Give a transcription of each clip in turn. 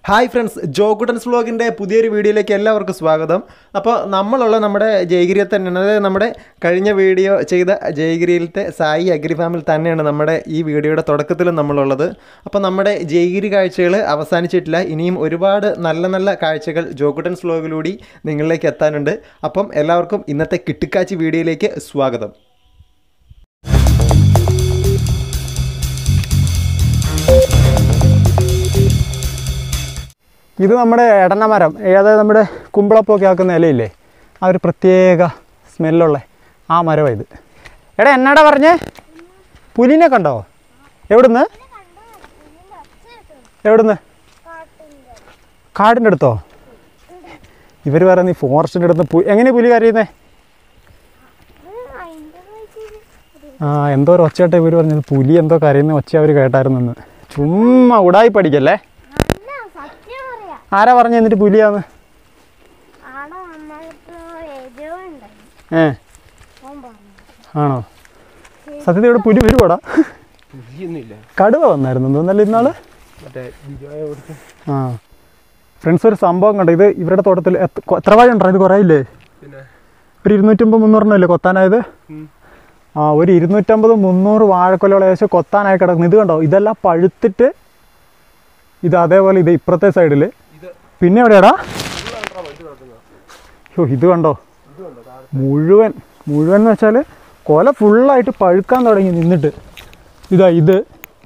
Hi friends ജോഗുഡൻസ് വ്ളോഗിൻ്റെ പുതിയൊരു വീഡിയോയിലേക്ക് എല്ലാവർക്കും സ്വാഗതം അപ്പോൾ നമ്മളുള്ള നമ്മുടെ ജയഗിരിയിൽ തന്നെയാണ് അതായത് നമ്മുടെ കഴിഞ്ഞ വീഡിയോ ചെയ്ത ജയഗിരിയിലത്തെ സായി അഗ്രി ഫാമിൽ തന്നെയാണ് നമ്മുടെ ഈ വീഡിയോയുടെ തുടക്കത്തിലും നമ്മളുള്ളത് അപ്പോൾ നമ്മുടെ ജയഗിരി കാഴ്ചകൾ അവസാനിച്ചിട്ടില്ല ഇനിയും ഒരുപാട് നല്ല നല്ല കാഴ്ചകൾ ജോഗുഡൻസ് വ്ളോഗിലൂടെ നിങ്ങളിലേക്ക് എത്താനുണ്ട് അപ്പം എല്ലാവർക്കും ഇന്നത്തെ കിട്ടിക്കാച്ചി വീഡിയോയിലേക്ക് സ്വാഗതം ഇത് നമ്മുടെ എടനമരം അതായത് നമ്മുടെ കുമ്പളപ്പൊക്കെ ആക്കുന്ന ഇലയില്ലേ ആ ഒരു പ്രത്യേക സ്മെല്ലുള്ള ആ മരമാണ് ഇത് എടാ എന്നാടാ പറഞ്ഞേ പുലിനെ കണ്ടോ എവിടുന്ന് എവിടുന്ന് കാടിൻ്റെ അടുത്തോ ഇവർ പറയുന്ന ഈ ഫോറസ്റ്റിൻ്റെ അടുത്ത് പു എങ്ങനെ പുലി കരയുന്നേ ആ എന്തോ ഒരു ഒച്ചയായിട്ട് ഇവർ പറഞ്ഞത് പുലി എന്തോ കരയുന്ന ഒച്ച അവർ കേട്ടായിരുന്നെന്ന് ചുമ്മാ ഉടായി പഠിക്കല്ലേ അല്ല, സത്യം പറയാ. ആരാ പറഞ്ഞു എന്നിട്ട് പുലിയാന്ന് ആടെ വന്നപ്പോ ഏതോ ഉണ്ടായി. ഏ ഓൻ പറഞ്ഞു. ആണോ സത്യത്തിൽ ഇവിടെ പുലി വരുവാടാ കടുവ വന്നായിരുന്നു തോന്നല്ലേ ഇന്നാള് ആ ഫ്രണ്ട്സ് ഒരു സംഭവം കണ്ടോ ഇത് ഇവരുടെ തോട്ടത്തിൽ എത്ര കൊ- എത്ര വാഴ ഉണ്ടോ ഇത് കുറേ ഇല്ലേ ഒരു ഇരുന്നൂറ്റമ്പത് മുന്നൂറെണ്ണല്ലേ കൊത്താനായത് ആ ഒരു ഇരുന്നൂറ്റമ്പത് മുന്നൂറ് വാഴക്കൊലകൾ ഏകദേശം കൊത്താനായി കിടക്കുന്നു ഇത് കണ്ടോ ഇതെല്ലാം പഴുത്തിട്ട് ഇത് അതേപോലെ ഇത് ഇപ്പുറത്തെ സൈഡിൽ പിന്നെ എവിടെയാടാ ഓ ഇത് കണ്ടോ മുഴുവൻ മുഴുവൻ എന്ന് വെച്ചാൽ കൊല ഫുള്ളായിട്ട് പഴുക്കാൻ തുടങ്ങി നിന്നിട്ട് ഇതാ ഇത്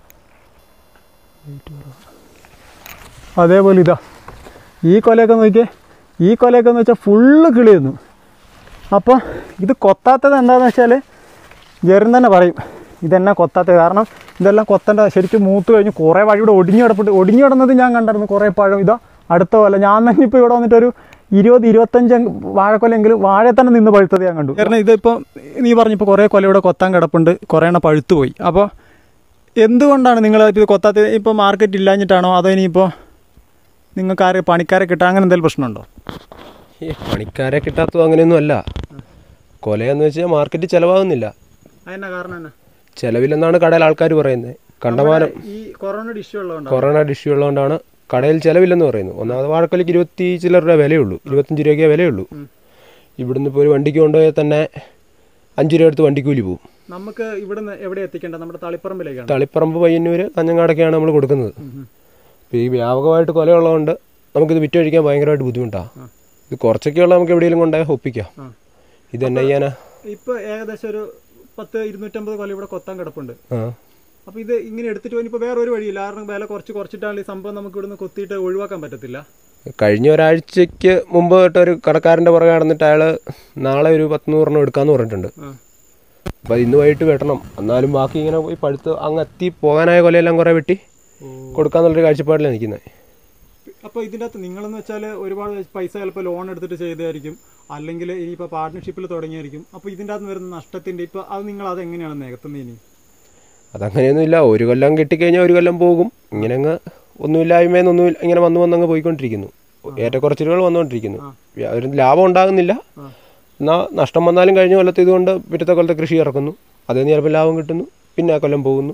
അതേപോലെ ഇതാ ഈ കൊലയൊക്കെ നോക്കിയേ ഈ കൊലയൊക്കെ എന്ന് വെച്ചാൽ ഫുള്ള് കിളിയുന്നു അപ്പോൾ ഇത് കൊത്താത്തത് എന്താണെന്ന് വെച്ചാൽ ജെറിൻ തന്നെ പറയും ഇതെന്നാ കൊത്താത്തത് കാരണം ഇതെല്ലാം കൊത്തേണ്ട ശരിക്കും മൂത്ത് കഴിഞ്ഞ് കുറേ വഴിയുടെ ഒടിഞ്ഞു കിടപ്പിട്ട് ഒടിഞ്ഞു കിടന്നത് ഞാൻ കണ്ടായിരുന്നു കുറേ പഴം ഇതാ അടുത്ത കൊല ഞാൻ തന്നെ ഇപ്പോൾ ഇവിടെ വന്നിട്ടൊരു ഇരുപത് ഇരുപത്തഞ്ച് വാഴക്കൊലെങ്കിലും വാഴ തന്നെ നിന്ന് പഴുത്തത് ഞാൻ കണ്ടു കാരണം ഇതിപ്പോൾ നീ പറഞ്ഞിപ്പോൾ കുറേ കൊല ഇവിടെ കൊത്താൻ കിടപ്പുണ്ട് കുറേ എണ്ണം പഴുത്തു പോയി അപ്പോൾ എന്തുകൊണ്ടാണ് നിങ്ങൾ ഇത് കൊത്താത്തത് ഇപ്പോൾ മാർക്കറ്റ് ഇല്ലാഞ്ഞിട്ടാണോ അതോ ഇനിയിപ്പോൾ നിങ്ങൾക്ക് ആരെ പണിക്കാരെ കിട്ടാൻ അങ്ങനെ എന്തെങ്കിലും പ്രശ്നമുണ്ടോ ഈ പണിക്കാരെ കിട്ടാത്തതും അങ്ങനെയൊന്നും അല്ല കൊലയെന്ന് വെച്ചാൽ മാർക്കറ്റ് ചിലവാകുന്നില്ല അതിനാ കാരണം എന്നാ ചിലവില്ലെന്നാണ് കടയിൽ ആൾക്കാർ പറയുന്നത് കണ്ടമാനം ഈ കൊറോണയുടെ ഇഷ്യൂ ഉള്ളതുകൊണ്ടാണ് കൊറോണ ഇഷ്യൂ ഉള്ളതുകൊണ്ടാണ് കടയിൽ ചിലവില്ലെന്ന് പറയുന്നു ഒന്നാമത് വാഴക്കൊലയ്ക്ക് ഇരുപത്തി ചില്ലറ രൂപ വിലയുള്ളൂ ഇരുപത്തഞ്ച് രൂപയ്ക്കേ വിലയുള്ളൂ ഇവിടുന്ന് ഇപ്പോൾ ഒരു വണ്ടിക്ക് കൊണ്ടുപോയാൽ തന്നെ അഞ്ച് രൂപ എടുത്ത് വണ്ടിക്കൂലി പോകും നമുക്ക് ഇവിടുന്ന് എവിടെ എത്തിക്കേണ്ടത് നമ്മുടെ തളിപ്പറമ്പിലേക്കാണ് തളിപ്പറമ്പ് പയ്യന്നൂർ കാഞ്ഞങ്ങാടൊക്കെയാണ് നമ്മൾ കൊടുക്കുന്നത് അപ്പോൾ ഈ വ്യാപകമായിട്ട് കൊലയുള്ളതുകൊണ്ട് നമുക്കിത് വിറ്റഴിക്കാൻ ഭയങ്കരമായിട്ട് ബുദ്ധിമുട്ടാണ് ഇത് കുറച്ചൊക്കെയുള്ള നമുക്ക് എവിടെയെങ്കിലും കൊണ്ടുപോയാൽ ഒപ്പിക്കാം ഇത് തന്നെ ചെയ്യാനാ ഇപ്പൊ ഏകദേശം ഒരു പത്ത് ഇരുന്നൂറ്റമ്പത് കൊല്ലം ഇവിടെ കൊത്താൻ കിടപ്പുണ്ട് ആ അപ്പൊ ഇത് ഇങ്ങനെ എടുത്തിട്ട് പോയി ഇപ്പൊ വേറെ ഒരു വഴിയില്ല കാരണം വില കുറച്ച് കുറച്ചിട്ടാണ് ഈ സംഭവം നമുക്ക് ഇവിടുന്ന് കൊത്തിയിട്ട് ഒഴിവാക്കാൻ പറ്റത്തില്ല കഴിഞ്ഞ ഒരാഴ്ചയ്ക്ക് മുമ്പ് തൊട്ട് ഒരു കടക്കാരൻ്റെ പുറകെ നടന്നിട്ട് അയാൾ നാളെ ഒരു പത്ത് നൂറെണ്ണം എടുക്കാമെന്ന് പറഞ്ഞിട്ടുണ്ട് അപ്പോൾ ഇന്ന് വൈകിട്ട് വെട്ടണം എന്നാലും ബാക്കി ഇങ്ങനെ പോയി പഴുത്ത് അങ്ങ് എത്തി പോകാനായ കൊലയെല്ലാം കുറേ വെട്ടി കൊടുക്കാന്നുള്ളൊരു കാഴ്ചപ്പാടിലാണ് നിൽക്കുന്നത് അപ്പൊ ഇതിന്റെ അകത്ത് നിങ്ങളെന്ന് വെച്ചാൽ ഒരുപാട് പൈസ ചിലപ്പോൾ ലോൺ എടുത്തിട്ട് ചെയ്തായിരിക്കും അല്ലെങ്കിൽ ഇനിയിപ്പോൾ പാർട്ട്ണർഷിപ്പിൽ തുടങ്ങിയായിരിക്കും അപ്പൊ ഇതിന്റെ അകത്ത് വരുന്ന നഷ്ടത്തിന്റെ ഇപ്പൊ അത് നിങ്ങൾ അത് എങ്ങനെയാണ് നികത്തുന്നത് ഇനി അതങ്ങനെയൊന്നുമില്ല ഒരു കൊല്ലം കിട്ടിക്കഴിഞ്ഞാൽ ഒരു കൊല്ലം പോകും ഇങ്ങനെ അങ്ങ് ഒന്നുമില്ലായ്മയെന്നൊന്നും ഇങ്ങനെ വന്ന് വന്നങ്ങ് പോയിക്കൊണ്ടിരിക്കുന്നു ഏറ്റക്കുറച്ചിലുകൾ വന്നുകൊണ്ടിരിക്കുന്നു ഒരു ലാഭം ഉണ്ടാകുന്നില്ല എന്നാൽ നഷ്ടം വന്നാലും കഴിഞ്ഞ കൊല്ലത്തെ ഇതുകൊണ്ട് പിറ്റത്തെ കൊല്ലത്തെ കൃഷി ഇറക്കുന്നു അതിൽ നിന്ന് ചിലപ്പോൾ ലാഭം കിട്ടുന്നു പിന്നെ ആ കൊല്ലം പോകുന്നു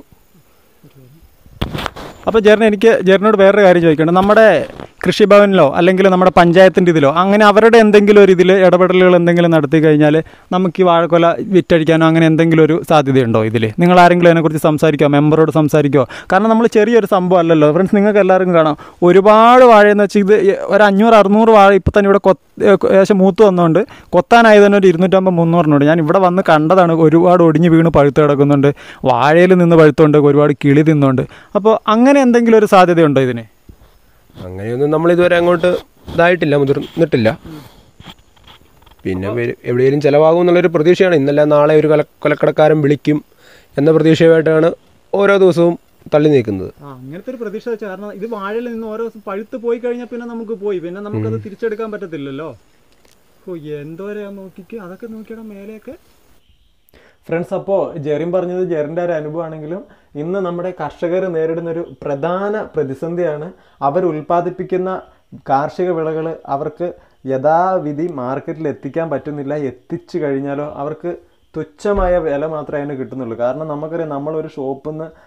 അപ്പോൾ ജെറിന് എനിക്ക് ജെറിനോട് വേറൊരു കാര്യം ചോദിക്കണം നമ്മുടെ കൃഷിഭവനിലോ അല്ലെങ്കിൽ നമ്മുടെ പഞ്ചായത്തിൻ്റെ ഇതിലോ അങ്ങനെ അവരുടെ എന്തെങ്കിലും ഒരു ഇതിൽ ഇടപെടലുകൾ എന്തെങ്കിലും നടത്തി കഴിഞ്ഞാൽ നമുക്ക് ഈ വാഴക്കൊല വിറ്റഴിക്കാനോ അങ്ങനെ എന്തെങ്കിലും ഒരു സാധ്യതയുണ്ടോ ഇതിൽ നിങ്ങൾ ആരെങ്കിലും അതിനെക്കുറിച്ച് സംസാരിക്കോ മെമ്പറോട് സംസാരിക്കോ കാരണം നമ്മൾ ചെറിയൊരു സംഭവം അല്ലല്ലോ ഫ്രണ്ട്സ് നിങ്ങൾക്ക് എല്ലാവർക്കും കാണാം ഒരുപാട് വാഴയെന്ന് വെച്ചാൽ ഇത് ഒരു അഞ്ഞൂറ് അറുന്നൂറ് വാഴ ഇപ്പം തന്നെ ഇവിടെ കൊത്ത് ഏകദേശം മൂത്ത് വന്നുകൊണ്ട് കൊത്താനായി തന്നെ ഒരു ഇരുന്നൂറ്റമ്പത് മുന്നൂറിനുണ്ട് ഞാൻ ഇവിടെ വന്ന് കണ്ടതാണ് ഒരുപാട് ഒടിഞ്ഞ് വീണ് പഴുത്ത് കിടക്കുന്നുണ്ട് വാഴയിൽ നിന്ന് പഴുത്തുണ്ട് ഒരുപാട് കിളി തിന്നുണ്ട് അപ്പോൾ അങ്ങനെ എന്തെങ്കിലും ഒരു സാധ്യതയുണ്ടോ ഇതിന് അങ്ങനെയൊന്നും നമ്മൾ ഇതുവരെ അങ്ങോട്ട് ഇതായിട്ടില്ല മുതിർന്നിട്ടില്ല പിന്നെ വേ- എവിടെയെങ്കിലും ചിലവാകും എന്നുള്ളൊരു പ്രതീക്ഷയാണ് ഇന്നല്ല നാളെ ഒരു കൊല കൊലക്കടക്കാരൻ വിളിക്കും എന്ന പ്രതീക്ഷയുമായിട്ടാണ് ഓരോ ദിവസവും തള്ളി നീക്കുന്നത് ആ അങ്ങനത്തെ ഒരു പ്രതീക്ഷ വെച്ചാൽ കാരണം ഇത് വാഴയിൽ നിന്ന് ഓരോ ദിവസം പഴുത്ത് പോയി കഴിഞ്ഞാൽ പിന്നെ നമുക്ക് പോയി പിന്നെ നമുക്കത് തിരിച്ചെടുക്കാൻ പറ്റത്തില്ലല്ലോ ഓ എന്തോരാ നോക്കിക്ക് അതൊക്കെ നോക്കിയാൽ മേലെയൊക്കെ ഫ്രണ്ട്സ് അപ്പോൾ ജെറിൻ പറഞ്ഞത് ജെറിൻ്റെ ഒരു അനുഭവമാണെങ്കിലും ഇന്ന് നമ്മുടെ കർഷകർ നേരിടുന്ന ഒരു പ്രധാന പ്രതിസന്ധിയാണ് അവർ ഉൽപ്പാദിപ്പിക്കുന്ന കാർഷിക വിളകൾ അവർക്ക് യഥാവിധി മാർക്കറ്റിൽ എത്തിക്കാൻ പറ്റുന്നില്ല എത്തിച്ചു കഴിഞ്ഞാലോ അവർക്ക് തുച്ഛമായ വില മാത്രമേ അതിന് കിട്ടുന്നുള്ളൂ കാരണം നമുക്കറിയാം നമ്മളൊരു ഷോപ്പിൽ നിന്ന്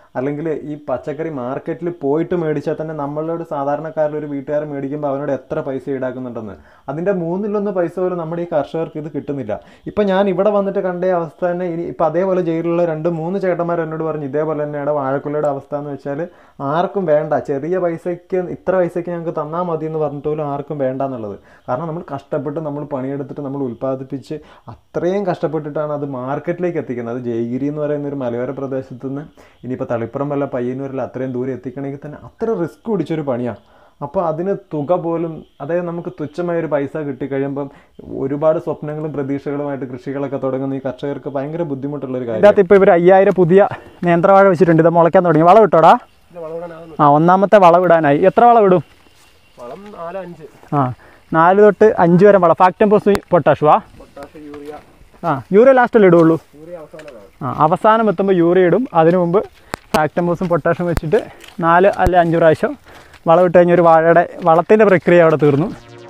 അല്ലെങ്കിൽ ഈ പച്ചക്കറി മാർക്കറ്റിൽ പോയിട്ട് മേടിച്ചാൽ തന്നെ നമ്മളോട് സാധാരണക്കാരിൽ ഒരു വീട്ടുകാരൻ മേടിക്കുമ്പോൾ അവനോട് എത്ര പൈസ ഈടാക്കുന്നുണ്ടെന്ന് അതിൻ്റെ മൂന്നിലൊന്ന് പൈസ പോലും നമ്മുടെ ഈ കർഷകർക്ക് ഇത് കിട്ടുന്നില്ല ഇപ്പം ഞാൻ ഇവിടെ വന്നിട്ട് കണ്ട അവസ്ഥ തന്നെ ഇനി ഇപ്പം അതേപോലെ ജയിലിലുള്ള രണ്ട് മൂന്ന് ചേട്ടന്മാർ എന്നോട് പറഞ്ഞു ഇതേപോലെ തന്നെയാണ് വാഴക്കുള്ളിയുടെ അവസ്ഥ എന്ന് വെച്ചാൽ ആർക്കും വേണ്ട ചെറിയ പൈസയ്ക്ക് ഇത്ര പൈസയ്ക്ക് ഞങ്ങൾക്ക് തന്നാൽ മതി എന്ന് പറഞ്ഞിട്ട് പോലും ആർക്കും വേണ്ട എന്നുള്ളത് കാരണം നമ്മൾ കഷ്ടപ്പെട്ട് നമ്മൾ പണിയെടുത്തിട്ട് നമ്മൾ ഉൽപ്പാദിപ്പിച്ച് അത്രയും കഷ്ടപ്പെട്ടിട്ടാണ് അത് മാർക്കറ്റിലേക്ക് എത്തിക്കുന്നത് അത് ജയഗിരി എന്ന് പറയുന്ന ഒരു മലയോര പ്രദേശത്ത് നിന്ന് ഇനിയിപ്പോൾ തളിപ്പുറം വല്ല പയ്യന്നൂരിൽ അത്രയും ദൂരം എത്തിക്കണമെങ്കിൽ തന്നെ അത്ര റിസ്ക് പിടിച്ചൊരു പണിയാണ് അപ്പോൾ അതിന് തുക പോലും അതായത് നമുക്ക് തുച്ഛമായ ഒരു പൈസ കിട്ടിക്കഴിയുമ്പം ഒരുപാട് സ്വപ്നങ്ങളും പ്രതീക്ഷകളുമായിട്ട് കൃഷികളൊക്കെ തുടങ്ങുന്ന ഈ കർഷകർക്ക് ഭയങ്കര ബുദ്ധിമുട്ടുള്ള ഒരു കാര്യം ഇതിനകത്ത് ഇപ്പോൾ ഇവർ അയ്യായിരം പുതിയ നേന്ത്രവാഴ വെച്ചിട്ടുണ്ട് ഇത് മുളയ്ക്കാൻ തുടങ്ങി വളം ഇട്ടോടാ ആ ഒന്നാമത്തെ വളവിടാനായി എത്ര വളം ഇടും വളം നാല് അഞ്ച് ആ നാല് തൊട്ട് അഞ്ച് വരെ വളം ഫാക്ടംപോസ് പൊട്ടാഷുവാ പൊട്ടാഷ് യൂറിയ ആ യൂറിയ ലാസ്റ്റല്ലേ ഇടുള്ളൂ യൂറിയ അവസാനമാണ് ആ അവസാനം എത്തുമ്പോൾ യൂറിയ ഇടും അതിനു മുമ്പ് ഫാക്ടംപോസും പൊട്ടാഷും വെച്ചിട്ട് നാല് അല്ലെ അഞ്ച് പ്രാവശ്യം വളം ഇട്ട് കഴിഞ്ഞ ഒരു വാഴയുടെ വളത്തിൻ്റെ പ്രക്രിയ അവിടെ തീർന്നു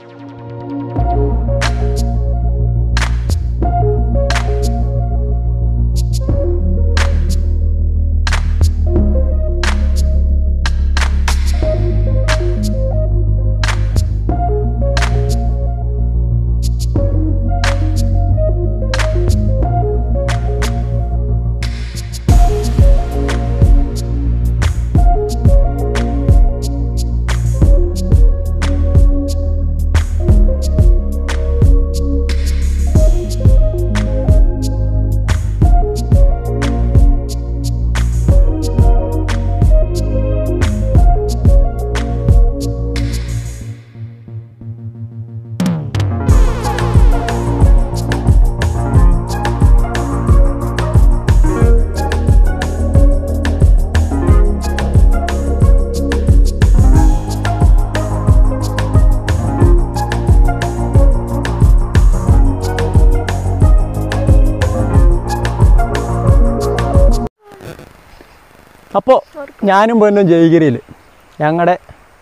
അപ്പോൾ ഞാനും പൊന്നും ജയഗിരിയിൽ ഞങ്ങളുടെ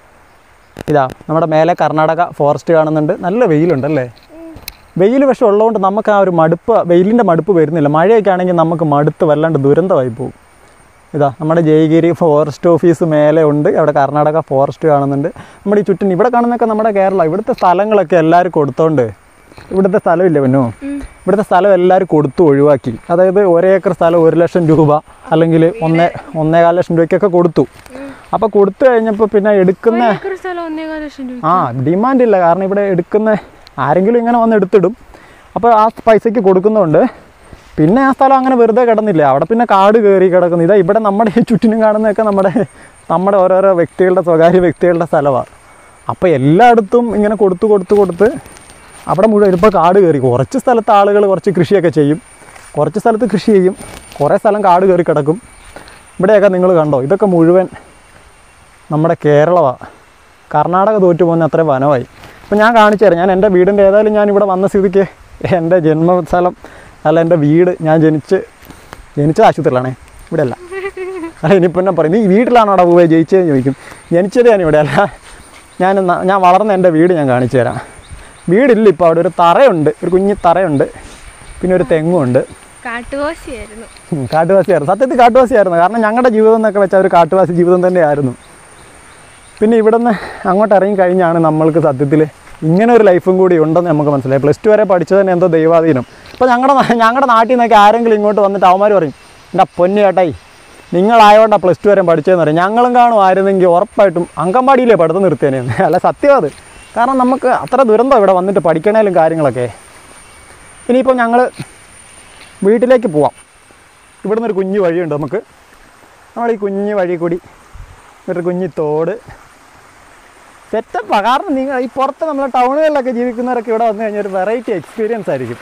ഇതാ നമ്മുടെ മേലെ കർണാടക ഫോറസ്റ്റ് കാണുന്നുണ്ട് നല്ല വെയിലുണ്ടല്ലേ വെയിൽ പക്ഷെ ഉള്ളതുകൊണ്ട് നമുക്ക് ആ ഒരു മടുപ്പ് വെയിലിൻ്റെ മടുപ്പ് വരുന്നില്ല മഴയൊക്കെ ആണെങ്കിൽ നമുക്ക് മടുത്ത് വല്ലാണ്ട് ദുരന്തമായി പോകും ഇതാ നമ്മുടെ ജയഗിരി ഫോറസ്റ്റ് ഓഫീസ് മേലെ ഉണ്ട് അവിടെ കർണാടക ഫോറസ്റ്റ് കാണുന്നുണ്ട് നമ്മുടെ ഈ ചുറ്റിന് ഇവിടെ കാണുന്നതൊക്കെ നമ്മുടെ കേരള ഇവിടുത്തെ സ്ഥലങ്ങളൊക്കെ എല്ലാവരും കൊടുത്തോണ്ട് ഇവിടുത്തെ സ്ഥലമില്ല പൊന്നു ഇവിടുത്തെ സ്ഥലം എല്ലാവരും കൊടുത്തു ഒഴിവാക്കി അതായത് ഒരേക്കർ സ്ഥലം ഒരു ലക്ഷം രൂപ അല്ലെങ്കിൽ ഒന്നേ ഒന്നേകാൽ ലക്ഷം രൂപയ്ക്കൊക്കെ കൊടുത്തു അപ്പോൾ കൊടുത്തു കഴിഞ്ഞപ്പോൾ പിന്നെ എടുക്കുന്ന ഏക്കർ സ്ഥലം ഒന്നേകാൽ ലക്ഷം രൂപ ആ ഡിമാൻഡ് ഇല്ല കാരണം ഇവിടെ എടുക്കുന്ന ആരെങ്കിലും ഇങ്ങനെ വന്ന് എടുത്തിടും അപ്പോൾ ആ പൈസയ്ക്ക് കൊടുക്കുന്നതുകൊണ്ട് പിന്നെ ആ സ്ഥലം അങ്ങനെ വെറുതെ കിടന്നില്ല അവിടെ പിന്നെ കാട് കയറി കിടക്കുന്നു ഇതാ ഇവിടെ നമ്മുടെ ഈ ചുറ്റിനും കാണുന്നതൊക്കെ നമ്മുടെ നമ്മുടെ ഓരോരോ വ്യക്തികളുടെ സ്വകാര്യ വ്യക്തികളുടെ സ്ഥലമാണ് അപ്പോൾ എല്ലായിടത്തും ഇങ്ങനെ കൊടുത്ത് കൊടുത്ത് കൊടുത്ത് അവിടെ മുഴുവൻ ഇപ്പോൾ കാട് കയറി കുറച്ച് സ്ഥലത്ത് ആളുകൾ കുറച്ച് കൃഷിയൊക്കെ ചെയ്യും കുറച്ച് സ്ഥലത്ത് കൃഷി ചെയ്യും കുറേ സ്ഥലം കാട് കയറി കിടക്കും ഇവിടെയൊക്കെ നിങ്ങൾ കണ്ടോ ഇതൊക്കെ മുഴുവൻ നമ്മുടെ കേരളമാണ് കർണാടക തോറ്റു പോകുന്ന അത്രയും വനമായി അപ്പോൾ ഞാൻ കാണിച്ചു തരാം ഞാൻ എൻ്റെ വീടിൻ്റെ ഏതായാലും ഞാൻ ഇവിടെ വന്ന സ്ഥിതിക്ക് എൻ്റെ ജന്മസ്ഥലം അല്ല എൻ്റെ വീട് ഞാൻ ജനിച്ച് ജനിച്ചത് ആശുപത്രിയിലാണേ ഇവിടെ അല്ല അല്ല ഇനിയിപ്പോൾ എന്നെ പറയും നീ വീട്ടിലാണോ അവിടെ പോയി ജയിച്ചതെന്ന് ചോദിക്കും ജനിച്ചത് ഞാൻ ഇവിടെ അല്ല ഞാൻ ന- ഞാൻ വളർന്ന എൻ്റെ വീട് ഞാൻ കാണിച്ചു തരാം വീടില്ല ഇപ്പോൾ അവിടെ ഒരു തറയുണ്ട് ഒരു കുഞ്ഞി തറയുണ്ട് പിന്നെ ഒരു തെങ്ങുണ്ട് കാട്ടുവാസിയായിരുന്നു ഉം, കാട്ടുവാസിയായിരുന്നു സത്യത്തിൽ കാട്ടുവാസിയായിരുന്നു കാരണം ഞങ്ങളുടെ ജീവിതം എന്നൊക്കെ വെച്ചാൽ ഒരു കാട്ടുവാസി ജീവിതം തന്നെയായിരുന്നു പിന്നെ ഇവിടുന്ന് അങ്ങോട്ട് ഇറങ്ങി കഴിഞ്ഞാണ് നമ്മൾക്ക് സത്യത്തിൽ ഇങ്ങനെ ഒരു ലൈഫും കൂടി ഉണ്ടെന്ന് നമുക്ക് മനസ്സിലായി പ്ലസ് ടു വരെ പഠിച്ചത് തന്നെ എന്തോ ദൈവാധീനം ഇപ്പോൾ ഞങ്ങളുടെ നാ- ഞങ്ങളുടെ നാട്ടിൽ നിന്നൊക്കെ ആരെങ്കിലും ഇങ്ങോട്ട് വന്നിട്ട് അവന്മാർ പറയും എൻ്റെ പൊന്നു ചേട്ടായി നിങ്ങളായോണ്ടാണ് പ്ലസ് ടു വരെ പഠിച്ചതെന്ന് പറയും ഞങ്ങളും കാണും ആയിരുന്നെങ്കിൽ ഉറപ്പായിട്ടും അങ്കൻവാടിയിലേ പഠിത്തം നിർത്തിയേനെന്ന് അല്ല സത്യം അത് കാരണം നമുക്ക് അത്ര ദുരന്തം ഇവിടെ വന്നിട്ട് പഠിക്കണേലും കാര്യങ്ങളൊക്കെ ഇനിയിപ്പോൾ ഞങ്ങൾ വീട്ടിലേക്ക് പോവാം ഇവിടുന്ന് ഒരു കുഞ്ഞു വഴിയുണ്ട് നമുക്ക് നമ്മൾ ഈ കുഞ്ഞു വഴി കൂടി ഒരു കുഞ്ഞി തോട് സെറ്റപ്പാണ് കാരണം നിങ്ങൾ ഈ പുറത്ത് നമ്മൾ ടൗണുകളിലൊക്കെ ജീവിക്കുന്നവരൊക്കെ ഇവിടെ വന്നു കഴിഞ്ഞാൽ ഒരു വെറൈറ്റി എക്സ്പീരിയൻസ് ആയിരിക്കും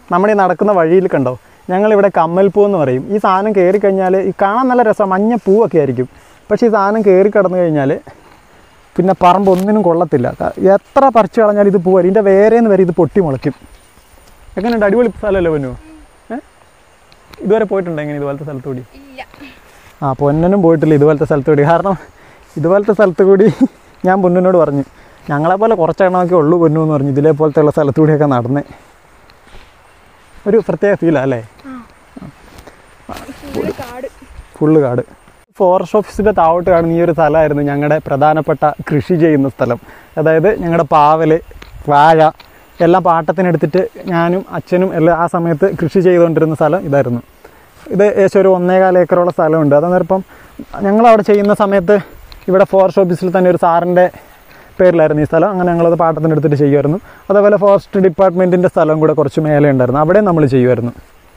നമ്മുടെ ഈ നടക്കുന്ന വഴിയിൽ കണ്ടോ ഞങ്ങളിവിടെ കമ്മൽപ്പൂ എന്ന് പറയും ഈ സാധനം കയറി കഴിഞ്ഞാൽ ഈ കാണാൻ നല്ല രസം മഞ്ഞ പൂവൊക്കെ ആയിരിക്കും പക്ഷേ ഈ സാധനം കയറി കിടന്നു കഴിഞ്ഞാൽ പിന്നെ പറമ്പ് ഒന്നിനും കൊള്ളത്തില്ല ക- എത്ര പറിച്ചു കളഞ്ഞാൽ ഇത് പൂവരി ഇതിൻ്റെ വേരേന്ന് വരെ ഇത് പൊട്ടി മുളയ്ക്കും എങ്ങനെയുണ്ട് അടിപൊളി സ്ഥലമല്ലേ പൊന്നു ഏ ഇതുവരെ പോയിട്ടുണ്ടോ എങ്ങനെ ഇതുപോലത്തെ സ്ഥലത്ത് കൂടി ഇല്ല ആ പൊന്നനും പോയിട്ടില്ല ഇതുപോലത്തെ സ്ഥലത്ത് കൂടി കാരണം ഇതുപോലത്തെ സ്ഥലത്ത് കൂടി ഞാൻ പൊന്നിനോട് പറഞ്ഞു ഞങ്ങളെപ്പോലെ കുറച്ചെണ്ണമൊക്കെ ഉള്ളൂ പൊന്നു എന്ന് പറഞ്ഞു ഇതിലെ പോലത്തെ സ്ഥലത്ത് കൂടിയൊക്കെ നടന്നേ ഒരു പ്രത്യേക ഫീലാണ് അല്ലേ ഫുള്ള് കാട് ഫുള്ള് കാട് ഫോറസ്റ്റ് ഓഫീസിൻ്റെ താവോട്ട് കാണുന്ന ഈ ഒരു സ്ഥലമായിരുന്നു ഞങ്ങളുടെ പ്രധാനപ്പെട്ട കൃഷി ചെയ്യുന്ന സ്ഥലം അതായത് ഞങ്ങളുടെ പാവല് വാഴ എല്ലാം പാട്ടത്തിനെടുത്തിട്ട് ഞാനും അച്ഛനും എല്ലാം ആ സമയത്ത് കൃഷി ചെയ്തുകൊണ്ടിരുന്ന സ്ഥലം ഇതായിരുന്നു ഇത് ഏകദേശം ഒരു ഒന്നേകാൽ ഏക്കറോളം സ്ഥലമുണ്ട് അതെന്ന് ഇപ്പം ഞങ്ങളവിടെ ചെയ്യുന്ന സമയത്ത് ഇവിടെ ഫോറസ്റ്റ് ഓഫീസിൽ തന്നെ ഒരു സാറിൻ്റെ പേരിലായിരുന്നു ഈ സ്ഥലം അങ്ങനെ ഞങ്ങളത് പാട്ടത്തിനെടുത്തിട്ട് ചെയ്യുമായിരുന്നു അതേപോലെ ഫോറസ്റ്റ് ഡിപ്പാർട്ട്മെൻറ്റിൻ്റെ സ്ഥലം കൂടെ കുറച്ച് മേലെ ഉണ്ടായിരുന്നു അവിടെ നമ്മൾ ചെയ്യുമായിരുന്നു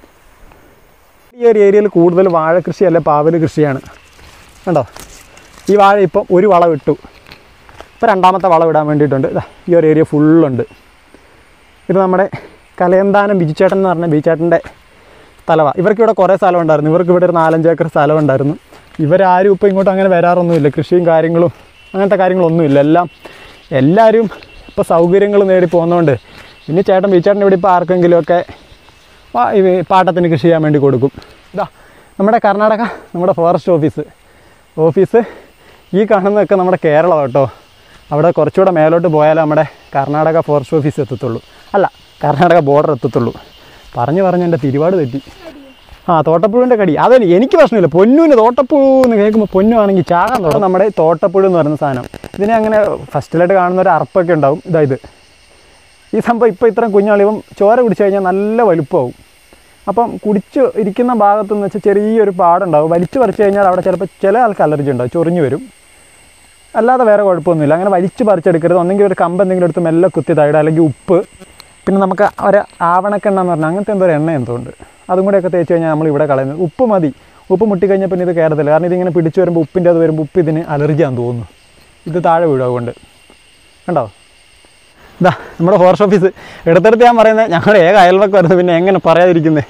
ഈ ഒരു ഏരിയയിൽ കൂടുതൽ വാഴ കൃഷി അല്ല പാവല് കൃഷിയാണ് കണ്ടോ ഈ വാഴ ഇപ്പം ഒരു വളം ഇട്ടു ഇപ്പോൾ രണ്ടാമത്തെ വളം ഇടാൻ വേണ്ടിയിട്ടുണ്ട് ഇതാ ഈ ഒരു ഏരിയ ഫുള്ളുണ്ട് ഇത് നമ്മുടെ കലയന്താനം ബിജുചേട്ടൻ എന്ന് പറഞ്ഞ ബിജുചേട്ടൻ്റെ സ്ഥലമാണ് ഇവർക്ക് ഇവിടെ കുറേ സ്ഥലം ഉണ്ടായിരുന്നു ഇവർക്ക് ഇവിടെ ഒരു നാലഞ്ച് ഏക്കർ സ്ഥലം ഉണ്ടായിരുന്നു ഇവരാരും ഇപ്പോൾ ഇങ്ങോട്ട് അങ്ങനെ വരാറൊന്നുമില്ല കൃഷിയും കാര്യങ്ങളും അങ്ങനത്തെ കാര്യങ്ങളൊന്നുമില്ല എല്ലാം എല്ലാവരും ഇപ്പോൾ സൗകര്യങ്ങൾ നേടി പോകുന്നതുകൊണ്ട് ഇനി ചേട്ടൻ ബിജുചേട്ടൻ ഇവിടെ ഇപ്പോൾ ആർക്കെങ്കിലുമൊക്കെ വാ- ഈ പാട്ടത്തിന് കൃഷി ചെയ്യാൻ വേണ്ടി കൊടുക്കും ഇതാ നമ്മുടെ കർണാടക നമ്മുടെ ഫോറസ്റ്റ് ഓഫീസ് ഓഫീസ് ഈ കാണുന്നതൊക്കെ നമ്മുടെ കേരളം കേട്ടോ അവിടെ കുറച്ചുകൂടെ മേലോട്ട് പോയാലേ നമ്മുടെ കർണാടക ഫോറസ്റ്റ് ഓഫീസ് എത്തത്തുള്ളൂ അല്ല കർണാടക ബോർഡർ എത്തത്തുള്ളൂ പറഞ്ഞു പറഞ്ഞ് എൻ്റെ തിരുവാട് തെറ്റി ആ തോട്ടപ്പുഴുവിൻ്റെ കടി അതെ എനിക്ക് പ്രശ്നമില്ല പൊന്നുവിന് തോട്ടപ്പുഴു എന്ന് കേൾക്കുമ്പോൾ പൊന്നു ആണെങ്കിൽ ചാകാൻ തുടങ്ങും നമ്മുടെ തോട്ടപ്പുഴു എന്ന് പറയുന്ന സാധനം ഇതിനെ അങ്ങനെ ഫസ്റ്റിലായിട്ട് കാണുന്ന ഒരു അറപ്പൊക്കെ ഉണ്ടാവും ഇതാ ഇത് ഈ സംഭവം ഇപ്പോൾ ഇത്രയും കുഞ്ഞാളിപ്പം ചോര കുടിച്ചു കഴിഞ്ഞാൽ നല്ല വലുപ്പമാവും അപ്പം കുടിച്ച് ഇരിക്കുന്ന ഭാഗത്ത് നിന്ന് വെച്ചാൽ ചെറിയൊരു പാടുണ്ടാവും വലിച്ചു പറിച്ചു കഴിഞ്ഞാൽ അവിടെ ചിലപ്പോൾ ചില ആൾക്ക് അലർജി ഉണ്ടാവും ചൊറിഞ്ഞു വരും അല്ലാതെ വേറെ കുഴപ്പമൊന്നുമില്ല അങ്ങനെ വലിച്ചു പറിച്ചെടുക്കരുത് ഒന്നെങ്കിൽ ഒരു കമ്പ് എന്തെങ്കിലും എടുത്ത് മെല്ലെ കുത്തി തൈട അല്ലെങ്കിൽ ഉപ്പ് പിന്നെ നമുക്ക് ഒരു ആവണക്കെണ്ണ എന്ന് പറഞ്ഞാൽ അങ്ങനത്തെ എന്തോ ഒരു എണ്ണ എന്തോ ഉണ്ട് അതും കൂടെയൊക്കെ തേച്ച് കഴിഞ്ഞാൽ നമ്മൾ ഇവിടെ കളയുന്നത് ഉപ്പ് മതി ഉപ്പ് മുട്ടിക്കഴിഞ്ഞാൽ പിന്നെ ഇത് കയറത്തില്ല കാരണം ഇതിങ്ങനെ പിടിച്ചു വരുമ്പോൾ ഉപ്പിൻ്റെ അത് വരുമ്പോൾ ഉപ്പ് ഇതിന് അലർജിയാന്ന് തോന്നുന്നു ഇത് താഴെ വീഴും അതുകൊണ്ട് കണ്ടോ ഇതാ നമ്മുടെ ഫോറസ്റ്റ് ഓഫീസ് എടുത്തെടുത്ത് ഞാൻ പറയുന്നത് ഞങ്ങളുടെ ഏക അയൽവക്കം വരുന്നത് പിന്നെ എങ്ങനെ പറയാതിരിക്കുന്നത്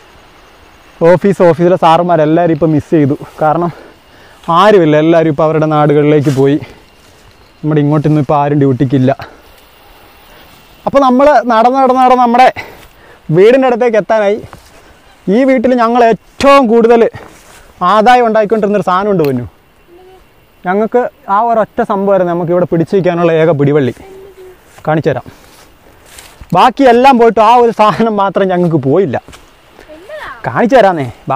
ഓഫീസ് ഓഫീസിലെ സാറുമാരെല്ലാവരും ഇപ്പോൾ മിസ് ചെയ്തു കാരണം ആരുമില്ല എല്ലാവരും ഇപ്പോൾ അവരുടെ നാടുകളിലേക്ക് പോയി നമ്മുടെ ഇങ്ങോട്ടൊന്നും ഇപ്പോൾ ആരും ഡ്യൂട്ടിക്കില്ല അപ്പോൾ നമ്മൾ നടന്ന് നടന്ന് നടന്ന് നമ്മുടെ വീടിൻ്റെ അടുത്തേക്ക് എത്താനായി ഈ വീട്ടിൽ ഞങ്ങൾ ഏറ്റവും കൂടുതൽ ആദായം ഉണ്ടാക്കിക്കൊണ്ടിരുന്നൊരു സാധനമുണ്ട് പൊന്നു ഞങ്ങൾക്ക് ആ ഒരൊറ്റ സംഭവമായിരുന്നു നമുക്ക് ഇവിടെ പിടിച്ചു വയ്ക്കാനുള്ള ഏക പിടിവള്ളി കാണിച്ചു തരാം ബാക്കി എല്ലാം പോയിട്ട് ആ ഒരു സാധനം മാത്രം ഞങ്ങൾക്ക് പോയില്ല കാണിച്ചു തരാന്നേ ബാ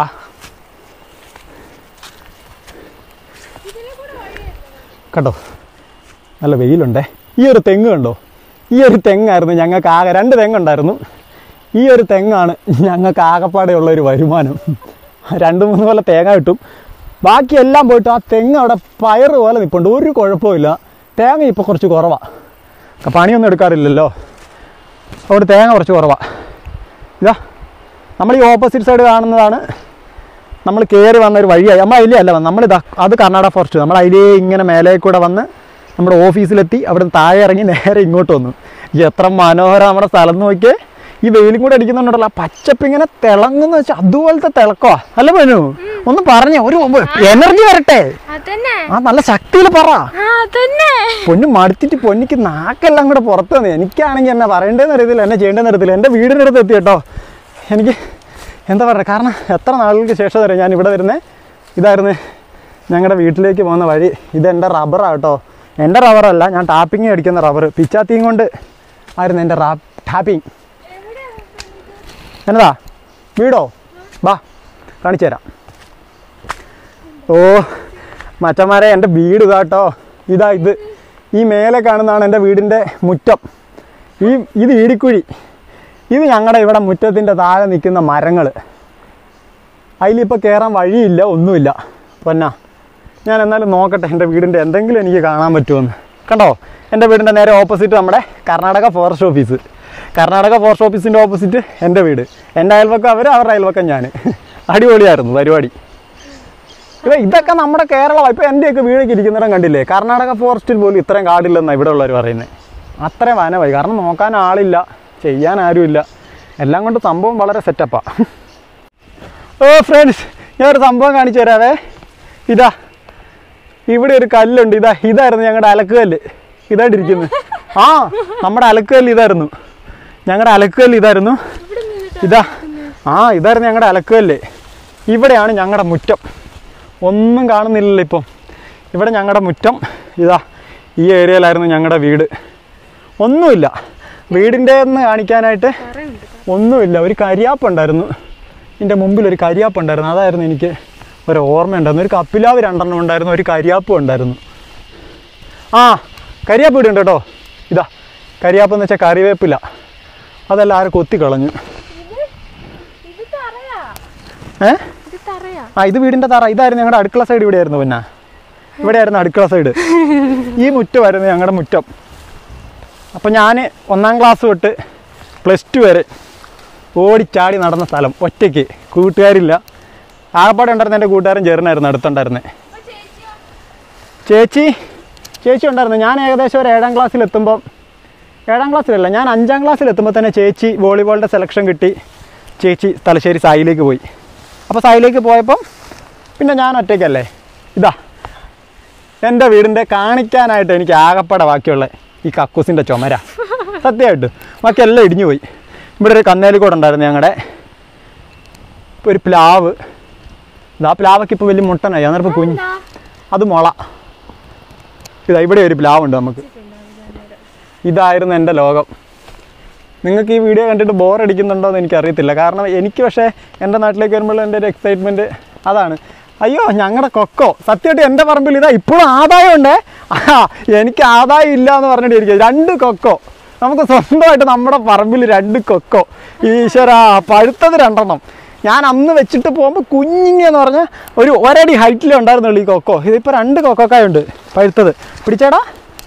കണ്ടോ നല്ല വെയിലുണ്ടേ ഈ ഒരു തെങ്ങ് കണ്ടോ ഈ ഒരു തെങ്ങായിരുന്നു ഞങ്ങൾക്ക് ആകെ രണ്ട് തെങ്ങുണ്ടായിരുന്നു ഈ ഒരു തെങ്ങാണ് ഞങ്ങൾക്ക് ആകെപ്പാടെയുള്ള ഒരു വരുമാനം രണ്ട് മൂന്ന് പോലെ തേങ്ങ കിട്ടും ബാക്കി എല്ലാം പോയിട്ട് ആ തെങ്ങ് അവിടെ പയറ് പോലെ നിൽപ്പുണ്ട് ഒരു കുഴപ്പമില്ല തേങ്ങ ഇപ്പോൾ കുറച്ച് കുറവാണ് പണിയൊന്നും എടുക്കാറില്ലല്ലോ അതുകൊണ്ട് തേങ്ങ കുറച്ച് കുറവാണ് ഇതാ നമ്മൾ ഈ ഓപ്പോസിറ്റ് സൈഡ് കാണുന്നതാണ് നമ്മൾ കയറി വന്ന ഒരു വഴിയായി നമ്മൾ അതിലേ അല്ല നമ്മൾ ഇതാ അത് കർണാടക ഫോറസ്റ്റ് നമ്മൾ അതിലേ ഇങ്ങനെ മേലെ കൂടെ വന്ന് നമ്മുടെ ഓഫീസിലെത്തി അവിടെ നിന്ന് താഴെ ഇറങ്ങി നേരെ ഇങ്ങോട്ട് വന്നു എത്ര മനോഹരം നമ്മുടെ സ്ഥലം നോക്കിയേ ഈ വെയിലും കൂടെ അടിക്കുന്നുണ്ടല്ലോ ആ പച്ചപ്പ് ഇങ്ങനെ തിളങ്ങുന്ന വെച്ചാൽ അതുപോലത്തെ തിളക്കമാ അല്ല മനു ഒന്ന് പറഞ്ഞേ ഒരു എനർജി വരട്ടെ അതന്നെ ആ നല്ല ശക്തിയിൽ പറ ആ അതന്നെ പൊന്നു മടുത്തിട്ട് പൊന്നിക്ക് നാക്കെല്ലാം കൂടെ പുറത്ത് വന്നു എനിക്കാണെങ്കിൽ എന്നെ പറയേണ്ടതെന്ന് അറിയത്തില്ല എന്നെ ചെയ്യേണ്ടതെന്ന് അറിയത്തില്ല എൻ്റെ വീടിൻ്റെ അടുത്ത് എത്തി കേട്ടോ എനിക്ക് എന്താ പറയുക കാരണം എത്ര നാളുകൾക്ക് ശേഷം തരാം ഞാൻ ഇവിടെ വരുന്നത് ഇതായിരുന്നു ഞങ്ങളുടെ വീട്ടിലേക്ക് പോകുന്ന വഴി ഇത് എൻ്റെ റബ്ബറാണ് കേട്ടോ എൻ്റെ റബ്ബറല്ല ഞാൻ ടാപ്പിങ് അടിക്കുന്ന റബ്ബർ പിച്ചാത്തിയും കൊണ്ട് ആയിരുന്നു എൻ്റെ റാ ടാപ്പിങ് എന്നതാ വീടോ ബാ കാണിച്ചു തരാം ഓ മച്ചന്മാരെ എൻ്റെ വീട് ഇതാട്ടോ ഇതാ ഇത് ഈ മേലെ കാണുന്നതാണ് എൻ്റെ വീടിൻ്റെ മുറ്റം ഈ ഇത് ഈടിക്കുഴി ഇത് ഞങ്ങളുടെ ഇവിടെ മുറ്റത്തിൻ്റെ താഴെ നിൽക്കുന്ന മരങ്ങൾ അതിലിപ്പോൾ കയറാൻ വഴിയില്ല ഒന്നുമില്ല പൊന്നാ ഞാൻ എന്നാലും നോക്കട്ടെ എൻ്റെ വീടിൻ്റെ എന്തെങ്കിലും എനിക്ക് കാണാൻ പറ്റുമെന്ന് കണ്ടോ എൻ്റെ വീടിൻ്റെ നേരെ ഓപ്പോസിറ്റ് നമ്മുടെ Karnataka forest office Karnataka forest ഓഫീസിൻ്റെ ഓപ്പോസിറ്റ് എൻ്റെ വീട് എൻ്റെ അയൽവക്കം അവർ അവരുടെ അയൽവക്കം ഞാൻ അടിപൊളിയായിരുന്നു പരിപാടി ഇപ്പൊ ഇതൊക്കെ നമ്മുടെ കേരളം ഇപ്പൊ എൻ്റെയൊക്കെ വീടൊക്കെ ഇരിക്കുന്നിടം കണ്ടില്ലേ കർണാടക ഫോറസ്റ്റിൽ പോലും ഇത്രയും കാടില്ലെന്നാണ് ഇവിടെ ഉള്ളവർ പറയുന്നത് അത്രയും വനമായി കാരണം നോക്കാൻ ആളില്ല ചെയ്യാൻ ആരുമില്ല എല്ലാം കൊണ്ട് സംഭവം വളരെ സെറ്റപ്പാണ് ഓ ഫ്രണ്ട്സ് ഞാൻ ഒരു സംഭവം കാണിച്ചു തരാവേ ഇതാ ഇവിടെ ഒരു കല്ലുണ്ട് ഇതാ ഇതായിരുന്നു ഞങ്ങളുടെ അലക്കുകല്ല് ഇതായിട്ടിരിക്കുന്നത് ആ നമ്മുടെ അലക്കുകല്ല് ഇതായിരുന്നു ഞങ്ങളുടെ അലക്കുകല്ല് ഇതായിരുന്നു ഇതാ ആ ഇതായിരുന്നു ഞങ്ങളുടെ അലക്കുകല്ല് ഇവിടെയാണ് ഞങ്ങളുടെ മുറ്റം ഒന്നും കാണുന്നില്ലല്ലോ ഇപ്പം ഇവിടെ ഞങ്ങളുടെ മുറ്റം ഇതാ ഈ ഏരിയയിലായിരുന്നു ഞങ്ങളുടെ വീട് ഒന്നുമില്ല വീടിൻ്റെ എന്ന് കാണിക്കാനായിട്ട് ഒന്നുമില്ല ഒരു കരിയാപ്പ് ഉണ്ടായിരുന്നു എൻ്റെ മുമ്പിൽ ഒരു കരിയാപ്പ് ഉണ്ടായിരുന്നു അതായിരുന്നു എനിക്ക് ഒരു ഓർമ്മ ഉണ്ടായിരുന്നു ഒരു കപ്പിലാവ് രണ്ടെണ്ണം ഉണ്ടായിരുന്നു ഒരു കരിയാപ്പും ഉണ്ടായിരുന്നു ആ കരിയാപ്പ് ഇവിടെ ഉണ്ട് കേട്ടോ ഇതാ കരിയാപ്പ് എന്ന് വെച്ചാൽ കറിവേപ്പില അതെല്ലാം ആരും കൊത്തി കളഞ്ഞു ഇത് തറയാ ഏ ഇത് തറയാ ആ ഇത് വീടിൻ്റെ തറ ഇതായിരുന്നു ഞങ്ങളുടെ അടുക്കള സൈഡ് ഇവിടെയായിരുന്നു പിന്നെ ഇവിടെയായിരുന്നു അടുക്കള സൈഡ് ഈ മുറ്റമായിരുന്നു ഞങ്ങളുടെ മുറ്റം അപ്പം ഞാൻ ഒന്നാം ക്ലാസ് തൊട്ട് പ്ലസ് ടു വരെ ഓടിച്ചാടി നടന്ന സ്ഥലം ഒറ്റയ്ക്ക് കൂട്ടുകാരില്ല ആകപ്പാടെ ഉണ്ടായിരുന്ന എൻ്റെ കൂട്ടുകാരൻ ചേർന്നായിരുന്നു അടുത്തുണ്ടായിരുന്നത് ചേച്ചി ചേച്ചി ഉണ്ടായിരുന്നു ഞാൻ ഏകദേശം ഒരു ഏഴാം ക്ലാസ്സിൽ എത്തുമ്പം ഏഴാം ക്ലാസ്സിലല്ല ഞാൻ അഞ്ചാം ക്ലാസ്സിൽ എത്തുമ്പോൾ തന്നെ ചേച്ചി വോളിബോളിൻ്റെ സെലക്ഷൻ കിട്ടി ചേച്ചി തലശ്ശേരി സായിലേക്ക് പോയി അപ്പോൾ സായിലേക്ക് പോയപ്പം പിന്നെ ഞാൻ ഒറ്റയ്ക്കല്ലേ ഇതാ എൻ്റെ വീടിൻ്റെ കാണിക്കാനായിട്ട് എനിക്ക് ആകപ്പാടെ ബാക്കിയുള്ള ഈ കക്കൂസിൻ്റെ ചുമര സത്യമായിട്ട് ബാക്കി എല്ലാം ഇടിഞ്ഞു പോയി ഇവിടെ ഒരു കന്നേലിക്കൂടെ ഉണ്ടായിരുന്നു ഞങ്ങളുടെ ഒരു പ്ലാവ് ഇതാ പ്ലാവൊക്കെ ഇപ്പോൾ വലിയ മുട്ടനായി അന്നേരം ഇപ്പോൾ കുഞ്ഞ് അത് മുള ഇതാ ഇവിടെ ഒരു പ്ലാവുണ്ട് നമുക്ക് ഇതായിരുന്നു എൻ്റെ ലോകം നിങ്ങൾക്ക് ഈ വീഡിയോ കണ്ടിട്ട് ബോർ അടിക്കുന്നുണ്ടോ എന്ന് എനിക്കറിയത്തില്ല കാരണം എനിക്ക് പക്ഷേ എൻ്റെ നാട്ടിലേക്ക് വരുമ്പോൾ എൻ്റെ ഒരു എക്സൈറ്റ്മെൻറ്റ് അതാണ് അയ്യോ ഞങ്ങളുടെ കൊക്കോ സത്യമായിട്ട് എൻ്റെ പറമ്പിൽ ഇതാ ഇപ്പോഴും ആദായം ഉണ്ടേ ആ എനിക്ക് ആദായം ഇല്ല എന്ന് പറഞ്ഞിട്ട് ഇരിക്കുക രണ്ട് കൊക്കോ നമുക്ക് സ്വന്തമായിട്ട് നമ്മുടെ പറമ്പിൽ രണ്ട് കൊക്കോ ഈശ്വര പഴുത്തത് രണ്ടെണ്ണം ഞാൻ അന്ന് വെച്ചിട്ട് പോകുമ്പോൾ കുഞ്ഞിങ്ങെന്ന് പറഞ്ഞാൽ ഒരു ഒരടി ഹൈറ്റിലേ ഉണ്ടായിരുന്നുള്ളൂ ഈ കൊക്കോ ഇതിപ്പോൾ രണ്ട് കൊക്കോക്കായുണ്ട് പഴുത്തത് പിടിച്ചേടാ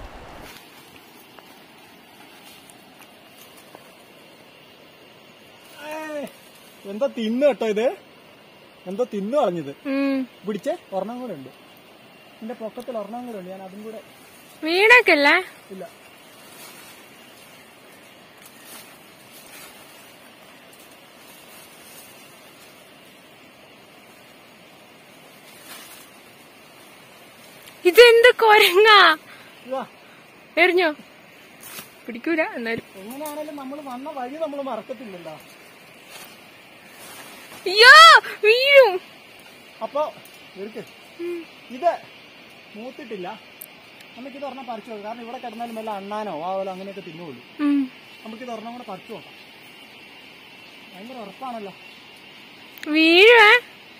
എന്തോ തിന്നു കേട്ടോ ഇത് എന്തോ തിന്നു കളഞ്ഞത് ഉം. പിടിച്ചേ ഒരെണ്ണം കൂടെ ഉണ്ട് എന്റെ പൊക്കത്തിൽ ഒരെണ്ണം കൂടെ ഉണ്ട് ഞാൻ അതും കൂടെ വീണൊക്കെല്ലേ ഇല്ല ഇതെന്ത് കൊരങ്ങാ ഇതാ എറിഞ്ഞോ പിടിക്കൂല എന്നാലും എങ്ങനെയാണേലും നമ്മൾ വന്ന വഴി നമ്മൾ മറക്കത്തില്ലല്ലോ അയ്യോ വീഴും അപ്പോ ഇருக்கு ഇത് മൂത്തിട്ടില്ല നമുക്കിത് ഒരെണ്ണം പറിച്ചു നോക്കാം കാരണം ഇവിടെ കിടന്നാലും വല്ല അണ്ണാനോ ആവലോ അങ്ങനെയൊക്കെ തിന്നുള്ളൂ ഉം. നമുക്കിത് ഒരെണ്ണം കൂടെ പറിച്ചു നോക്കാം ഭയങ്കര ഉറപ്പാണല്ലോ വീഴുവേ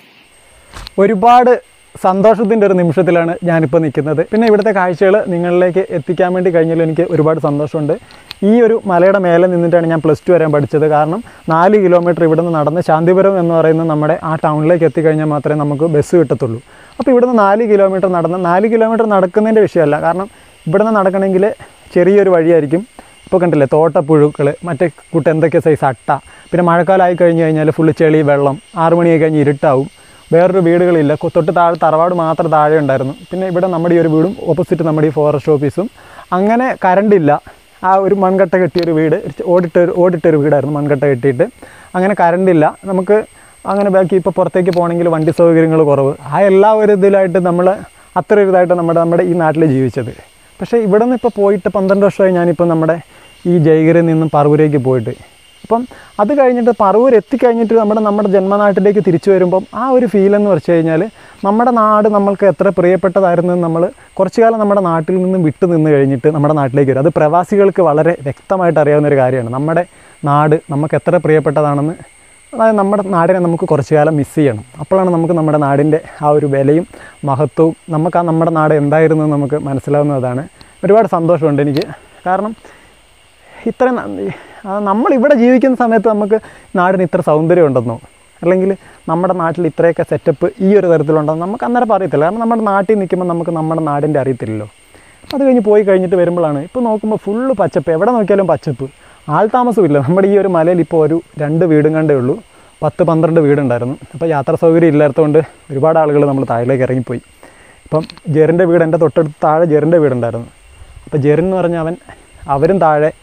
ഒരുപാട് സന്തോഷത്തിൻ്റെ ഒരു നിമിഷത്തിലാണ് ഞാനിപ്പോൾ നിൽക്കുന്നത് പിന്നെ ഇവിടുത്തെ കാഴ്ചകൾ നിങ്ങളിലേക്ക് എത്തിക്കാൻ വേണ്ടി കഴിഞ്ഞാൽ എനിക്ക് ഒരുപാട് സന്തോഷമുണ്ട് ഈ ഒരു മലയുടെ മേലെ നിന്നിട്ടാണ് ഞാൻ പ്ലസ് ടു വരാൻ പഠിച്ചത് കാരണം നാല് കിലോമീറ്റർ ഇവിടെ നിന്ന് നടന്ന് ശാന്തിപുരം എന്ന് പറയുന്ന നമ്മുടെ ആ ടൗണിലേക്ക് എത്തിക്കഴിഞ്ഞാൽ മാത്രമേ നമുക്ക് ബസ് കിട്ടത്തുള്ളൂ അപ്പോൾ ഇവിടുന്ന് നാല് കിലോമീറ്റർ നടന്ന് നാല് കിലോമീറ്റർ നടക്കുന്നതിൻ്റെ വിഷയമല്ല കാരണം ഇവിടുന്ന് നടക്കണമെങ്കിൽ ചെറിയൊരു വഴിയായിരിക്കും ഇപ്പോൾ കണ്ടില്ലേ തോട്ടപ്പുഴുക്കൾ മറ്റേ കൂട്ട് എന്തൊക്കെ സൈസ് അട്ട പിന്നെ മഴക്കാലമായി കഴിഞ്ഞ് കഴിഞ്ഞാൽ ഫുള്ള് ചെളി വെള്ളം ആറ് മണിയായി കഴിഞ്ഞ് ഇരുട്ടാവും വേറൊരു വീടുകളില്ല കൊ- തൊട്ട് താഴെ തറവാട് മാത്രം താഴെ ഉണ്ടായിരുന്നു പിന്നെ ഇവിടെ നമ്മുടെ ഈ ഒരു വീടും ഓപ്പോസിറ്റ് നമ്മുടെ ഈ ഫോറസ്റ്റ് ഓഫീസും അങ്ങനെ കറണ്ടില്ല ആ ഒരു മൺകട്ട കെട്ടിയൊരു വീട് ഒരു ഓടിട്ടൊരു ഓടിട്ടൊരു വീടായിരുന്നു മൺകട്ട കെട്ടിയിട്ട് അങ്ങനെ കറണ്ടില്ല നമുക്ക് അങ്ങനെ ബാക്കി ഇപ്പോൾ പുറത്തേക്ക് പോകണമെങ്കിൽ വണ്ടി സൗകര്യങ്ങൾ കുറവ് ആ എല്ലാ ഒരു ഇതിലായിട്ട് നമ്മൾ അത്ര ഒരു ഇതായിട്ട് നമ്മുടെ നമ്മുടെ ഈ നാട്ടിൽ ജീവിച്ചത് പക്ഷേ ഇവിടെ നിന്ന് ഇപ്പോൾ പോയിട്ട് പന്ത്രണ്ട് വർഷമായി ഞാനിപ്പോൾ നമ്മുടെ ഈ ജൈഗറിൽ നിന്നും പറവൂരേക്ക് പോയിട്ട് അപ്പം അത് കഴിഞ്ഞിട്ട് പറവൂർ എത്തിക്കഴിഞ്ഞിട്ട് നമ്മുടെ നമ്മുടെ ജന്മനാട്ടിലേക്ക് തിരിച്ചു വരുമ്പം ആ ഒരു ഫീൽ എന്ന് വെച്ച് കഴിഞ്ഞാൽ നമ്മുടെ നാട് നമ്മൾക്ക് എത്ര പ്രിയപ്പെട്ടതായിരുന്നു എന്ന് നമ്മൾ കുറച്ചു കാലം നമ്മുടെ നാട്ടിൽ നിന്നും വിട്ടു നിന്ന് കഴിഞ്ഞിട്ട് നമ്മുടെ നാട്ടിലേക്ക് വരും അത് പ്രവാസികൾക്ക് വളരെ വ്യക്തമായിട്ട് അറിയാവുന്ന ഒരു കാര്യമാണ് നമ്മുടെ നാട് നമുക്ക് എത്ര പ്രിയപ്പെട്ടതാണെന്ന് അതായത് നമ്മുടെ നാടിനെ നമുക്ക് കുറച്ചു കാലം മിസ് ചെയ്യണം അപ്പോഴാണ് നമുക്ക് നമ്മുടെ നാടിൻ്റെ ആ ഒരു വിലയും മഹത്വവും നമുക്ക് ആ നമ്മുടെ നാട് എന്തായിരുന്നു എന്ന് നമുക്ക് മനസ്സിലാവുന്നതാണ് ഒരുപാട് സന്തോഷമുണ്ട് എനിക്ക് കാരണം ഇത്ര നമ്മൾ ഇവിടെ ജീവിക്കുന്ന സമയത്ത് നമുക്ക് നാടിന് ഇത്ര സൗന്ദര്യം ഉണ്ടെന്നോ അല്ലെങ്കിൽ നമ്മുടെ നാട്ടിൽ ഇത്രയൊക്കെ സെറ്റപ്പ് ഈ ഒരു തരത്തിലുണ്ടെന്ന് നമുക്ക് അന്നേരം അറിയത്തില്ല കാരണം നമ്മുടെ നാട്ടിൽ നിൽക്കുമ്പോൾ നമുക്ക് നമ്മുടെ നാടിൻ്റെ അറിയത്തില്ലല്ലോ അത് കഴിഞ്ഞ് പോയി കഴിഞ്ഞിട്ട് വരുമ്പോഴാണ് ഇപ്പോൾ നോക്കുമ്പോൾ ഫുള്ള് പച്ചപ്പ് എവിടെ നോക്കിയാലും പച്ചപ്പ് ആൾ താമസമില്ല നമ്മുടെ ഈ ഒരു മലയിൽ ഇപ്പോൾ ഒരു രണ്ട് വീടും കണ്ടേ ഉള്ളൂ പത്ത് പന്ത്രണ്ട് വീടുണ്ടായിരുന്നു അപ്പോൾ യാത്രാ സൗകര്യം ഇല്ലാത്തതുകൊണ്ട് ഒരുപാട് ആളുകൾ നമ്മൾ താഴേക്ക് ഇറങ്ങിപ്പോയി ഇപ്പം ജെറിൻ്റെ വീട് എൻ്റെ തൊട്ടടുത്ത് താഴെ ജെറിൻ്റെ വീടുണ്ടായിരുന്നു അപ്പോൾ ജെറിൻ എന്ന് പറഞ്ഞാൽ അവൻ അവരും താഴെ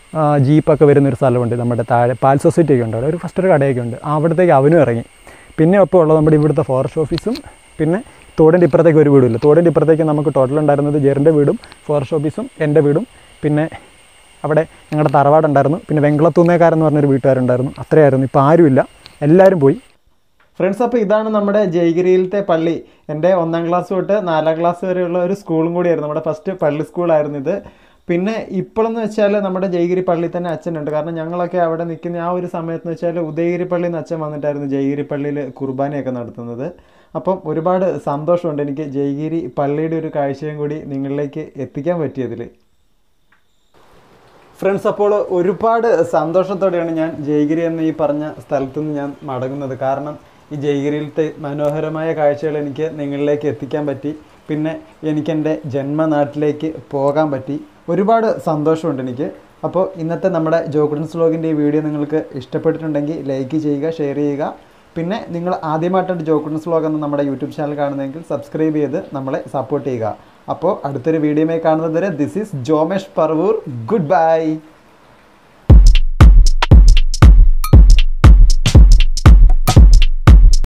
ആ, ജീപ്പൊക്കെ വരുന്നൊരു സ്ഥലമുണ്ട് നമ്മുടെ താഴെ പാൽ സൊസൈറ്റി ഒക്കെ ഉണ്ട് അവിടെ ഒരു ഫസ്റ്റ് ഒരു കടയൊക്കെ ഉണ്ട് അവിടത്തേക്ക് അവനും ഇറങ്ങി പിന്നെ ഒപ്പം ഉള്ളത് നമ്മുടെ ഇവിടുത്തെ ഫോറസ്റ്റ് ഓഫീസും പിന്നെ തോടിൻ്റെ ഇപ്പുറത്തേക്ക് ഒരു വീടുമില്ല തോടിൻ്റെ ഇപ്പുറത്തേക്ക് നമുക്ക് ടോട്ടൽ ഉണ്ടായിരുന്നത് ജെറിൻ്റെ വീടും ഫോറസ്റ്റ് ഓഫീസും എൻ്റെ വീടും പിന്നെ അവിടെ ഞങ്ങളുടെ തറവാടുണ്ടായിരുന്നു പിന്നെ വെങ്കളത്തൂന്നേക്കാരെന്ന് പറഞ്ഞൊരു വീട്ടുകാരുണ്ടായിരുന്നു അത്രയായിരുന്നു ഇപ്പോൾ ആരുമില്ല എല്ലാവരും പോയി ഫ്രണ്ട്സ് അപ്പോൾ ഇതാണ് നമ്മുടെ ജയഗിരിയിലത്തെ പള്ളി എൻ്റെ ഒന്നാം ക്ലാസ് തൊട്ട് നാലാം ക്ലാസ് വരെയുള്ള ഒരു സ്കൂളും കൂടിയായിരുന്നു നമ്മുടെ ഫസ്റ്റ് പള്ളി സ്കൂളായിരുന്നു ഇത് പിന്നെ ഇപ്പോഴെന്ന് വെച്ചാൽ നമ്മുടെ ജയഗിരി പള്ളി തന്നെ അച്ഛനുണ്ട് കാരണം ഞങ്ങളൊക്കെ അവിടെ നിൽക്കുന്ന ആ ഒരു സമയത്ത് എന്ന് വെച്ചാൽ ഉദയഗിരി പള്ളിയിൽ നിന്ന് അച്ഛൻ വന്നിട്ടായിരുന്നു ജയഗിരി പള്ളിയിൽ കുർബാനയൊക്കെ നടത്തുന്നത് അപ്പം ഒരുപാട് സന്തോഷമുണ്ട് എനിക്ക് ജയഗിരി പള്ളിയുടെ ഒരു കാഴ്ചയും കൂടി നിങ്ങളിലേക്ക് എത്തിക്കാൻ പറ്റിയതിൽ ഫ്രണ്ട്സ് അപ്പോൾ ഒരുപാട് സന്തോഷത്തോടെയാണ് ഞാൻ ജയഗിരി എന്ന ഈ പറഞ്ഞ സ്ഥലത്തു നിന്ന് ഞാൻ മടങ്ങുന്നത് കാരണം ഈ ജയഗിരിയിലത്തെ മനോഹരമായ കാഴ്ചകൾ എനിക്ക് നിങ്ങളിലേക്ക് എത്തിക്കാൻ പറ്റി പിന്നെ എനിക്കെൻ്റെ ജന്മനാട്ടിലേക്ക് പോകാൻ പറ്റി ഒരുപാട് സന്തോഷമുണ്ട് എനിക്ക് അപ്പോൾ ഇന്നത്തെ നമ്മുടെ ജോക്കുഡൻസ് വ്ലോഗിൻ്റെ ഈ വീഡിയോ നിങ്ങൾക്ക് ഇഷ്ടപ്പെട്ടിട്ടുണ്ടെങ്കിൽ ലൈക്ക് ചെയ്യുക ഷെയർ ചെയ്യുക പിന്നെ നിങ്ങൾ ആദ്യമായിട്ടാണ് ജോക്കുഡൻസ് വ്ലോഗ് എന്ന നമ്മുടെ യൂട്യൂബ് ചാനൽ കാണുന്നതെങ്കിൽ സബ്സ്ക്രൈബ് ചെയ്ത് നമ്മളെ സപ്പോർട്ട് ചെയ്യുക അപ്പോൾ അടുത്തൊരു വീഡിയോയുമായി കാണുന്നത് വരെ this is Jomesh Paravur good by